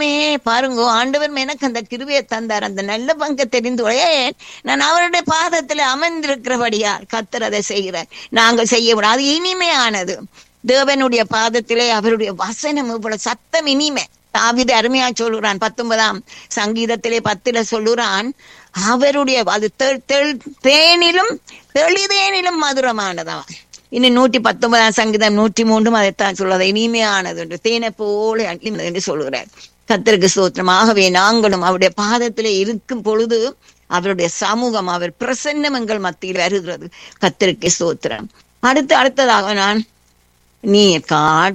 இனிமே பாருங்க ஆண்டவர் எனக்கு அந்த கிருபையை தந்தார் அந்த நல்ல பங்கை தெரிந்து கொள்ள. ஏன் நான் அவருடைய பாதத்துல அமர்ந்திருக்கிறபடியா கத்தர் அதை செய்கிறார் நாங்க செய்ய முடியாது அது இனிமையானது தேவனுடைய பாதத்திலே அவருடைய வசனம் இவ்வளவு சத்தம் இனிமை தாவித அருமையா சொல்லுறான் பத்தொன்பதாம் சங்கீதத்திலே பத்துல சொல்லுறான் அவருடைய அது தெ- தெள்- தேனிலும் தெளிதேனிலும் மதுரமானதவன் இன்னும் நூற்றி பத்தொன்பதாம் சங்கீதம் நூற்றி மூன்றும் அதைத்தான் சொல்லுவது இனிமையானது என்று தேனை போல அள்ளிமது என்று சொல்லுகிறார் கத்தருக்கு ஸ்தோத்திரமாகவே நாங்களும் அவருடைய பாதத்திலே இருக்கும் பொழுது அவருடைய சமூகம் அவர் பிரசன்னம் எங்கள் மத்தியில் வருகிறது கத்தருக்கு ஸ்தோத்திரம் அடுத்து அடுத்ததாக நான் நீ காட்